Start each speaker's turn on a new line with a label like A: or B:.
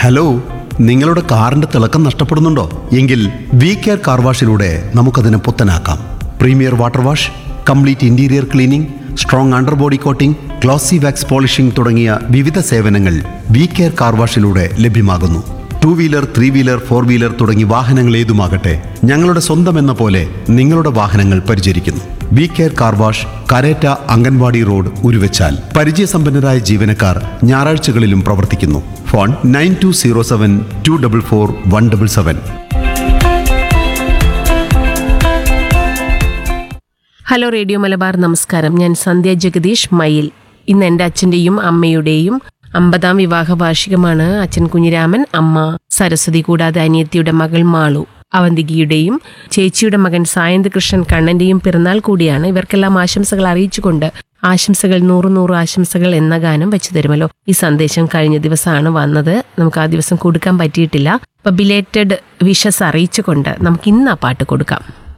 A: hello നിങ്ങളുടെ കാറിന്റെ തിളക്കം നഷ്ടപ്പെടുന്നുണ്ടോ എങ്കിൽ വി കെയർ കാർ വാഷിലൂടെ നമുക്കതിനെ പുത്തനാക്കാം premier water wash complete interior cleaning strong under body coating glossy wax polishing തുടങ്ങിയ വിവിധ സേവനങ്ങൾ വി കെയർ കാർ വാഷിലൂടെ ലഭ്യമാകുന്നു two wheeler three wheeler four wheeler തുടങ്ങി വാഹനങ്ങൾ ഏതുമാകട്ടെ ഞങ്ങളുടെ സ്വന്തം എന്ന പോലെ നിങ്ങളുടെ വാഹനങ്ങൾ പരിചരിക്കുന്നു V care car wash Karetta anganwadi road Uruvachal പരിചയസമ്പന്നരായ ജീവനക്കാർ ഞായറാഴ്ചകളിലും പ്രവർത്തിക്കുന്നു phone nine two zero seven two double four one double seven
B: hello radio Malabar നമസ്കാരം ഞാൻ സന്ധ്യ ജഗദീഷ് മയിൽ ഇന്ന് എൻ്റെ അച്ഛൻ്റെയും അമ്മയുടെയും അമ്പതാം വിവാഹ വാർഷികമാണ് അച്ഛൻ കുഞ്ഞിരാമൻ അമ്മ സരസ്വതി കൂടാതെ അനിയത്തിയുടെ മകൾ മാളു അവന്തികയുടെയും ചേച്ചിയുടെ മകൻ സായന്ത് കൃഷ്ണൻ കണ്ണന്റെയും പിറന്നാൾ കൂടിയാണ് ഇവർക്കെല്ലാം ആശംസകൾ അറിയിച്ചുകൊണ്ട് ആശംസകൾ നൂറ് നൂറ് ആശംസകൾ എന്ന ഗാനം വെച്ചു തരുമല്ലോ ഈ സന്ദേശം കഴിഞ്ഞ ദിവസമാണ് വന്നത് നമുക്ക് ആ ദിവസം കൊടുക്കാൻ പറ്റിയിട്ടില്ല അപ്പൊ ബിലേറ്റഡ് വിഷസ് അറിയിച്ചുകൊണ്ട് നമുക്ക് ഇന്ന് ആ പാട്ട് കൊടുക്കാം